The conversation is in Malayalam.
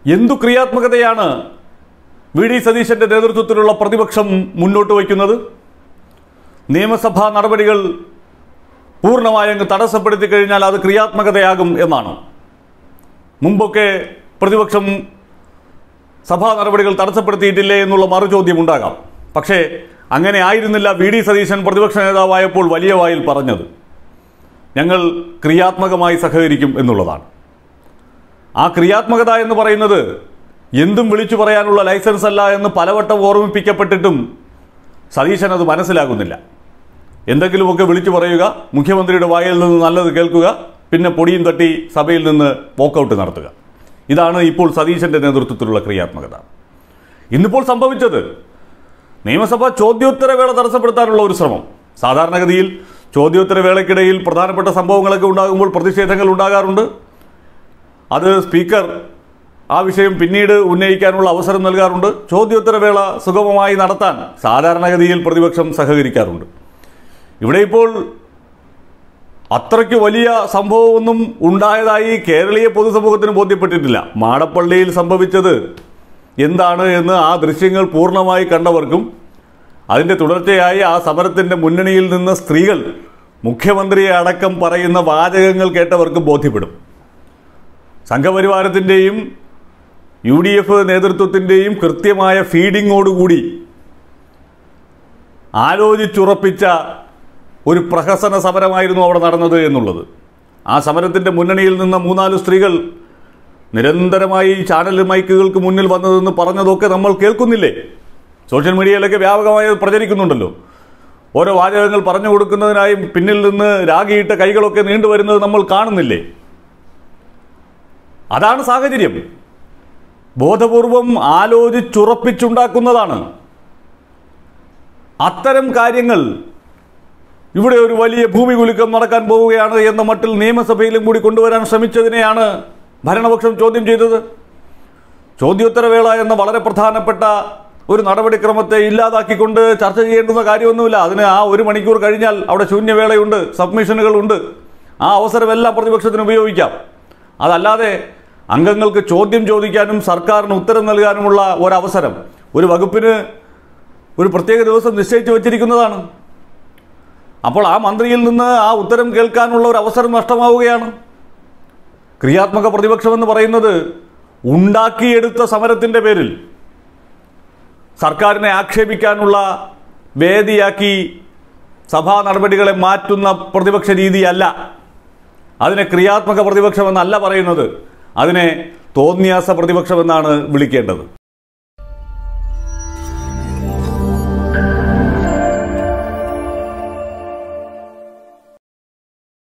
എന്തു ക്രിയാത്മകതയാണ് വി ഡി സതീശന്റെ നേതൃത്വത്തിലുള്ള പ്രതിപക്ഷം മുന്നോട്ട് വയ്ക്കുന്നത് നിയമസഭാ നടപടികൾ പൂർണ്ണമായി അങ്ങ് തടസ്സപ്പെടുത്തി കഴിഞ്ഞാൽ അത് ക്രിയാത്മകതയാകും എന്നാണ് മുമ്പൊക്കെ പ്രതിപക്ഷം സഭാ നടപടികൾ തടസ്സപ്പെടുത്തിയിട്ടില്ലേ എന്നുള്ള മറുചോദ്യം ഉണ്ടാകാം പക്ഷേ അങ്ങനെ ആയിരുന്നില്ല വി ഡി സതീശൻ പ്രതിപക്ഷ നേതാവായപ്പോൾ വലിയ വായിൽ പറഞ്ഞത് ഞങ്ങൾ ക്രിയാത്മകമായി സഹകരിക്കും എന്നുള്ളതാണ് ആ ക്രിയാത്മകത എന്ന് പറയുന്നത് എന്തും വിളിച്ചു പറയാനുള്ള ലൈസൻസ് അല്ല എന്ന് പലവട്ടം ഓർമ്മിപ്പിക്കപ്പെട്ടിട്ടും സതീശൻ അത് മനസ്സിലാകുന്നില്ല എന്തെങ്കിലുമൊക്കെ വിളിച്ചു പറയുക മുഖ്യമന്ത്രിയുടെ വായിൽ നിന്ന് നല്ലത് കേൾക്കുക പിന്നെ പൊടിയും തട്ടി സഭയിൽ നിന്ന് വോക്കൗട്ട് നടത്തുക ഇതാണ് ഇപ്പോൾ സതീശന്റെ നേതൃത്വത്തിലുള്ള ക്രിയാത്മകത ഇന്നിപ്പോൾ സംഭവിച്ചത് നിയമസഭ ചോദ്യോത്തരവേള തടസ്സപ്പെടുത്താനുള്ള ഒരു ശ്രമം സാധാരണഗതിയിൽ ചോദ്യോത്തരവേളയ്ക്കിടയിൽ പ്രധാനപ്പെട്ട സംഭവങ്ങളൊക്കെ ഉണ്ടാകുമ്പോൾ പ്രതിഷേധങ്ങൾ ഉണ്ടാകാറുണ്ട് അത് സ്പീക്കർ ആ വിഷയം പിന്നീട് ഉന്നയിക്കാനുള്ള അവസരം നൽകാറുണ്ട് ചോദ്യോത്തരവേള സുഗമമായി നടത്താൻ സാധാരണഗതിയിൽ പ്രതിപക്ഷം സഹകരിക്കാറുണ്ട് ഇവിടെ ഇപ്പോൾ അത്രയ്ക്ക് വലിയ സംഭവമൊന്നും ഉണ്ടായതായി കേരളീയ പൊതുസമൂഹത്തിന് ബോധ്യപ്പെട്ടിട്ടില്ല മാടപ്പള്ളിയിൽ സംഭവിച്ചത് എന്താണ് എന്ന് ആ ദൃശ്യങ്ങൾ പൂർണ്ണമായി കണ്ടവർക്കും അതിൻ്റെ തുടർച്ചയായി ആ സമരത്തിൻ്റെ മുന്നണിയിൽ നിന്ന് സ്ത്രീകൾ മുഖ്യമന്ത്രിയെ അടക്കം പറയുന്ന വാചകങ്ങൾ കേട്ടവർക്കും ബോധ്യപ്പെടും സംഘപരിവാരത്തിൻ്റെയും യു ഡി എഫ് നേതൃത്വത്തിൻ്റെയും കൃത്യമായ ഫീഡിങ്ങോടുകൂടി ആലോചിച്ചുറപ്പിച്ച ഒരു പ്രഹസന സമരമായിരുന്നു അവിടെ നടന്നത് എന്നുള്ളത് ആ സമരത്തിൻ്റെ മുന്നണിയിൽ നിന്ന് മൂന്നാല് സ്ത്രീകൾ നിരന്തരമായി ചാനൽ മൈക്കുകൾക്ക് മുന്നിൽ വന്നതെന്ന് പറഞ്ഞതൊക്കെ നമ്മൾ കേൾക്കുന്നില്ലേ സോഷ്യൽ മീഡിയയിലൊക്കെ വ്യാപകമായി അത് പ്രചരിക്കുന്നുണ്ടല്ലോ ഓരോ വാചകങ്ങൾ പറഞ്ഞു കൊടുക്കുന്നതിനായി പിന്നിൽ നിന്ന് രാഗിയിട്ട കൈകളൊക്കെ നീണ്ടുവരുന്നത് നമ്മൾ കാണുന്നില്ലേ അതാണ് സാഹചര്യം ബോധപൂർവം ആലോചിച്ചുറപ്പിച്ചുണ്ടാക്കുന്നതാണ് അത്തരം കാര്യങ്ങൾ ഇവിടെ ഒരു വലിയ ഭൂമി കുലുക്കം നടക്കാൻ പോവുകയാണ് എന്ന മട്ടിൽ നിയമസഭയിലും കൂടി കൊണ്ടുവരാൻ ശ്രമിച്ചതിനെയാണ് ഭരണപക്ഷം ചോദ്യം ചെയ്തത് ചോദ്യോത്തരവേള എന്ന വളരെ പ്രധാനപ്പെട്ട ഒരു നടപടിക്രമത്തെ ഇല്ലാതാക്കിക്കൊണ്ട് ചർച്ച ചെയ്യേണ്ടുന്ന കാര്യമൊന്നുമില്ല അതിന് ആ ഒരു മണിക്കൂർ കഴിഞ്ഞാൽ അവിടെ ശൂന്യവേളയുണ്ട് സബ്മിഷനുകളുണ്ട് ആ അവസരമെല്ലാം പ്രതിപക്ഷത്തിന് ഉപയോഗിക്കാം അതല്ലാതെ അംഗങ്ങൾക്ക് ചോദ്യം ചോദിക്കാനും സർക്കാരിന് ഉത്തരം നൽകാനുമുള്ള ഒരവസരം ഒരു വകുപ്പിന് ഒരു പ്രത്യേക ദിവസം നിശ്ചയിച്ചു വച്ചിരിക്കുന്നതാണ് അപ്പോൾ ആ മന്ത്രിയിൽ നിന്ന് ആ ഉത്തരം കേൾക്കാനുള്ള ഒരു അവസരം നഷ്ടമാവുകയാണ് ക്രിയാത്മക പ്രതിപക്ഷമെന്ന് പറയുന്നത് ഉണ്ടാക്കിയെടുത്ത സമരത്തിൻ്റെ പേരിൽ സർക്കാരിനെ ആക്ഷേപിക്കാനുള്ള വേദിയാക്കി സഭാ നടപടികളെ മാറ്റുന്ന പ്രതിപക്ഷ രീതിയല്ല അതിനെ ക്രിയാത്മക പ്രതിപക്ഷമെന്നല്ല പറയുന്നത് അതിനെ തോന്നിയാസ പ്രതിപക്ഷമെന്നാണ് വിളിക്കേണ്ടത്